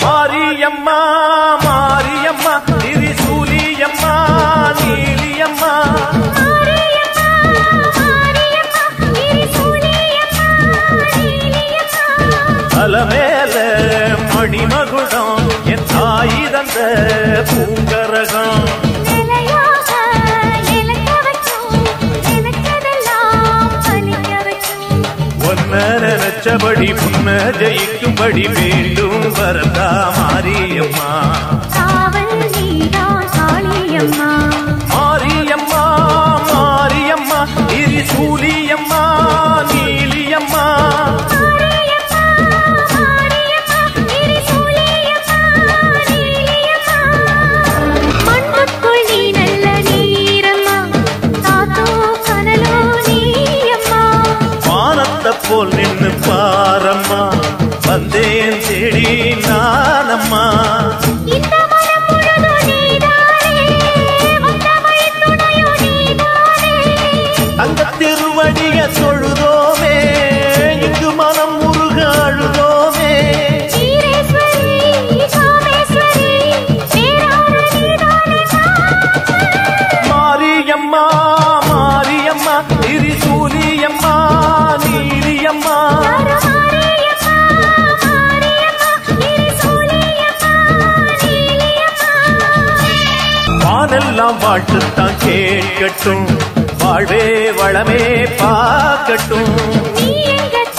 மாரியம்மா மாரியம்மா திரிசூலியம்மா நீலியம்மா அலமேல மணிமகுடம் என் தாய் தந்த பூங்கரகம் ஒன்ன நினைச்சபடி முன்ன ஜெயிக்கும்படி மீண்டும் வரதா மாரியம்மா மாரியம்மா மாரியம்மா திரிசூலியம்மா நீலியம்மா மண்ணுக்குள் நீ நல்ல நீரம்மா காத்தோ கனலோ நீயம்மா வானத்தை போல் நின்னு பாரம்மா வந்தேன் தேடி நானம்மா இந்த மனம் முழுதும் நீதானே வந்த வழித் துணையோ நீதானே அந்த திருவடிய தொழுதோமே இங்கு மனம் முருக அழுதோமே ஈரேஸ்வரி சோமேஸ்வரி பேரான நீதானே மாரியம்மா மாரியம்மா திரிசூலியம்மா நீலியம்மா மாரியம்மா மாரியம்மா திரிசூலியம்மா நீலியம்மா வானெல்லாம் வாழ்த்துத்தான் கேட்கட்டும் வாழ்வே வளமே பார்க்கட்டும் நீ எங்க